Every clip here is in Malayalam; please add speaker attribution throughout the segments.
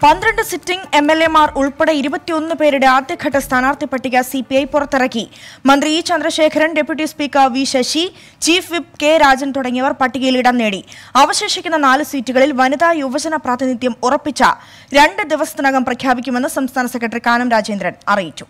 Speaker 1: പന്ത്രണ്ട് സിറ്റിംഗ് എം എൽ എമാർ ഉൾപ്പെടെ ഇരുപത്തിയൊന്ന് പേരുടെ ആദ്യഘട്ട സ്ഥാനാർത്ഥി പട്ടിക സി പി ഐ പുറത്തിറക്കി മന്ത്രി E Chandrasekharan deputy speaker V Sasi chief whip K Rajan തുടങ്ങിയവർ പട്ടികയിൽ ഇടം നേടി അവശേഷിക്കുന്ന നാല് സീറ്റുകളിൽ വനിതാ യുവജന പ്രാതിനിധ്യം ഉറപ്പിച്ച രണ്ട് ദിവസത്തിനകം പ്രഖ്യാപിക്കുമെന്ന് സംസ്ഥാന സെക്രട്ടറി കാനം രാജേന്ദ്രൻ അറിയിച്ചു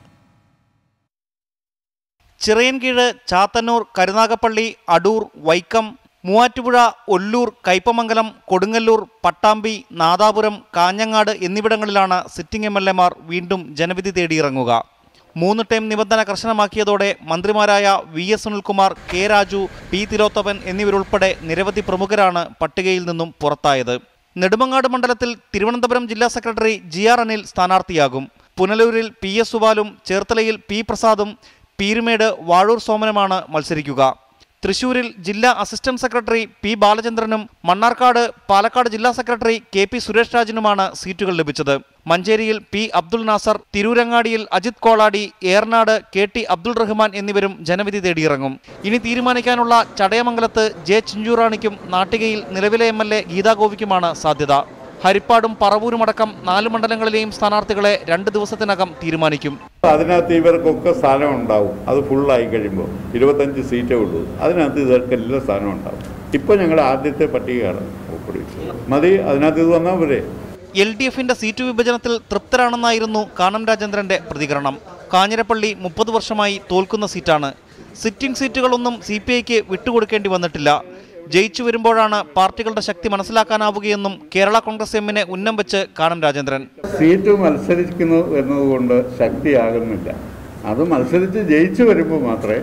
Speaker 2: ചിറയൻകീഴ് ചാത്തന്നൂർ കരുനാഗപ്പള്ളി അടൂർ വൈക്കം മൂവാറ്റുപുഴ ഒല്ലൂർ കയ്പമംഗലം കൊടുങ്ങല്ലൂർ പട്ടാമ്പി നാദാപുരം കാഞ്ഞങ്ങാട് എന്നിവിടങ്ങളിലാണ് സിറ്റിംഗ് എം എൽ എമാർ വീണ്ടും ജനവിധി തേടിയിറങ്ങുക മൂന്ന് ടൈം നിബന്ധന കർശനമാക്കിയതോടെ മന്ത്രിമാരായ V S Sunilkumar K Raju P Thilothaman എന്നിവരുൾപ്പെടെ നിരവധി പ്രമുഖരാണ് പട്ടികയിൽ നിന്നും പുറത്തായത് നെടുമങ്ങാട് മണ്ഡലത്തിൽ തിരുവനന്തപുരം ജില്ലാ സെക്രട്ടറി ജി ആർ അനിൽ സ്ഥാനാർത്ഥിയാകും പുനലൂരിൽ പി എസ് സുബാലും ചേർത്തലയിൽ പി പ്രസാദും പീരുമേട് വാഴൂർ സോമനുമാണ് മത്സരിക്കുക തൃശൂരിൽ ജില്ലാ അസിസ്റ്റന്റ് സെക്രട്ടറി പി ബാലചന്ദ്രനും മണ്ണാർക്കാട് പാലക്കാട് ജില്ലാ സെക്രട്ടറി കെ പി സുരേഷ് രാജിനുമാണ് സീറ്റുകൾ ലഭിച്ചത് മഞ്ചേരിയിൽ പി അബ്ദുൾ നാസർ തിരൂരങ്ങാടിയിൽ അജിത് കോളാടി ഏറനാട് കെ ടി അബ്ദുൾ റഹ്മാൻ എന്നിവരും ജനവിധി തേടിയിറങ്ങും ഇനി തീരുമാനിക്കാനുള്ള ചടയമംഗലത്ത് ജെ ചിഞ്ചൂറാണിക്കും നാട്ടികയിൽ നിലവിലെ എം എൽ എ ഗീതാഗോപിക്കുമാണ് സാധ്യത ഹരിപ്പാടും പറവൂരുമടക്കം നാല് മണ്ഡലങ്ങളിലെയും സ്ഥാനാർത്ഥികളെ രണ്ട് ദിവസത്തിനകം തീരുമാനിക്കും
Speaker 3: അതിനകത്ത് ഇവർക്കൊക്കെ സ്ഥാനം ഉണ്ടാവും അത് ഫുള്ളായി കഴിയുമ്പോൾ ഇരുപത്തഞ്ച് സീറ്റേ ഉള്ളൂ അതിനകത്ത് ഇവർക്ക് എല്ലാ സ്ഥാനവും ഉണ്ടാവും ഇപ്പോൾ ഞങ്ങളുടെ ആദ്യത്തെ പട്ടികയാണ് ഒപ്പിടിച്ചത് മതി അതിനകത്ത് ഇത് വന്നാൽ പോരെ
Speaker 2: എൽ ഡി എഫിന്റെ സീറ്റ് വിഭജനത്തിൽ തൃപ്തരാണെന്നായിരുന്നു കാനം രാജേന്ദ്രന്റെ പ്രതികരണം കാഞ്ഞിരപ്പള്ളി മുപ്പത് വർഷമായി തോൽക്കുന്ന സീറ്റാണ് സിറ്റിംഗ് സീറ്റുകളൊന്നും സി പി ഐക്ക് വിട്ടുകൊടുക്കേണ്ടി വന്നിട്ടില്ല ജയിച്ചു വരുമ്പോഴാണ് പാർട്ടികളുടെ ശക്തി മനസ്സിലാക്കാനാവുകയെന്നും കേരള കോൺഗ്രസ് എമ്മിനെ ഉന്നം വെച്ച് കാനം രാജേന്ദ്രൻ
Speaker 3: സീറ്റ് മത്സരിക്കുന്നു എന്നതുകൊണ്ട് ശക്തിയാകുന്നില്ല അത് മത്സരിച്ച് ജയിച്ചു വരുമ്പോൾ മാത്രമേ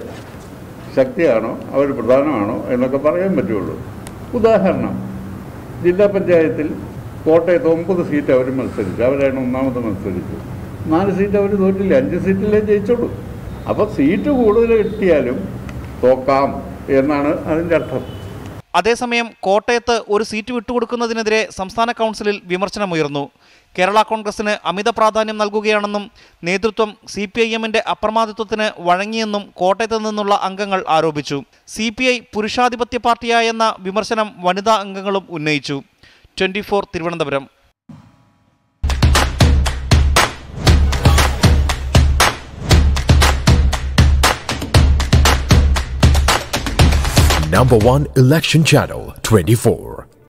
Speaker 3: ശക്തിയാണോ അവർ പ്രധാനമാണോ എന്നൊക്കെ പറയാൻ പറ്റുള്ളൂ ഉദാഹരണം ജില്ലാ പഞ്ചായത്തിൽ കോട്ടയത്ത് ഒമ്പത് സീറ്റ് അവർ മത്സരിച്ചു അവരാണ് ഒന്നാമത് മത്സരിച്ചു നാല് സീറ്റ് അവർ തോറ്റില്ല അഞ്ച് സീറ്റിലേ ജയിച്ചുള്ളൂ അപ്പോൾ സീറ്റ് കൂടുതൽ കിട്ടിയാലും തോക്കാം എന്നാണ് അതിൻ്റെ അർത്ഥം
Speaker 2: അതേസമയം കോട്ടയത്ത് ഒരു സീറ്റ് വിട്ടുകൊടുക്കുന്നതിനെതിരെ സംസ്ഥാന കൗൺസിലിൽ വിമർശനമുയർന്നു കേരള കോൺഗ്രസിന് അമിത പ്രാധാന്യം നൽകുകയാണെന്നും നേതൃത്വം സി പി ഐ എമ്മിന്റെ അപ്രമാദിത്വത്തിന് വഴങ്ങിയെന്നും കോട്ടയത്ത് നിന്നുള്ള അംഗങ്ങൾ ആരോപിച്ചു സി പി ഐ പുരുഷാധിപത്യ പാർട്ടിയായെന്ന വിമർശനം വനിതാ അംഗങ്ങളും ഉന്നയിച്ചു twenty four Thiruvananthapuram
Speaker 4: Number one election channel 24.